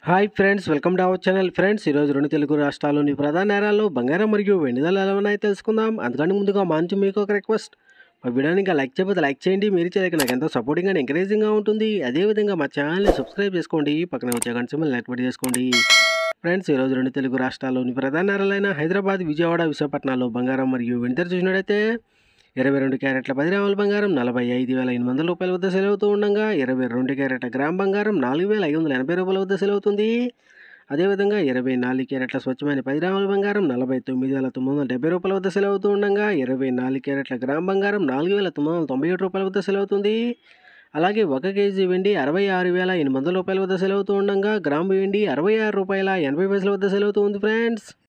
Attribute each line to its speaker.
Speaker 1: hi friends welcome to our channel friends ఈరోజు రెండు తెలుగు రాష్ట్రాల్లోని ప్రధాన నేరాల్లో బంగారం మరియు వెండి ధరలు ఎలా ఉన్నాయో తెలుసుకుందాం అందుకని ముందుగా మా నుంచి మీకు ఒక రిక్వెస్ట్ మా వీడియోని ఇంకా లైక్ చేయకపోతే లైక్ చేయండి మీరు చేయలేక నాకు ఎంతో సపోర్టింగ్ అండ్ ఎంకరేజింగ్గా ఉంటుంది అదేవిధంగా మా ఛానల్ని సబ్స్క్రైబ్ చేసుకోండి పక్కన వచ్చే గంట సింబల్ యాక్టివేట్ చేసుకోండి ఫ్రెండ్స్ ఈరోజు రెండు తెలుగు రాష్ట్రాల్లోని ప్రధాన నేరాలైన హైదరాబాద్ విజయవాడ విశాఖపట్నాల్లో బంగారం మరియు వెండి ధర చూసినట్టయితే ఇరవై రెండు క్యారెట్ల పది గ్రాముల బంగారం నలభై ఐదు వేల ఎనిమిది వందల రూపాయల వద్ద సెలవుతూ ఉండగా ఇరవై రెండు క్యారెట్ల గ్రామ్ బంగారం నాలుగు వేల ఐదు వందల ఎనభై రూపాయల వద్ద సెలవుతుంది అదేవిధంగా ఇరవై నాలుగు క్యారెట్ల స్వచ్ఛమైన పది గ్రాముల బంగారం నలభై తొమ్మిది వేల తొమ్మిది వందల డెబ్బై రూపాయల వద్ద సెలవుతూ ఉండగా ఇరవై నాలుగు క్యారెట్ల గ్రామ్ బంగారం నాలుగు వేల తొమ్మిది వందల తొంభై ఏడు రూపాయల వద్ద సెలవుతుంది అలాగే ఒక కేజీ వెండి అరవై ఆరు వేల ఎనిమిది వందల రూపాయల వద్ద సెలవుతూ ఉండగా గ్రాము వెండి అరవై ఆరు రూపాయల ఎనభై పైసల వద్ద సెలవుతూ ఉంది ఫ్రెండ్స్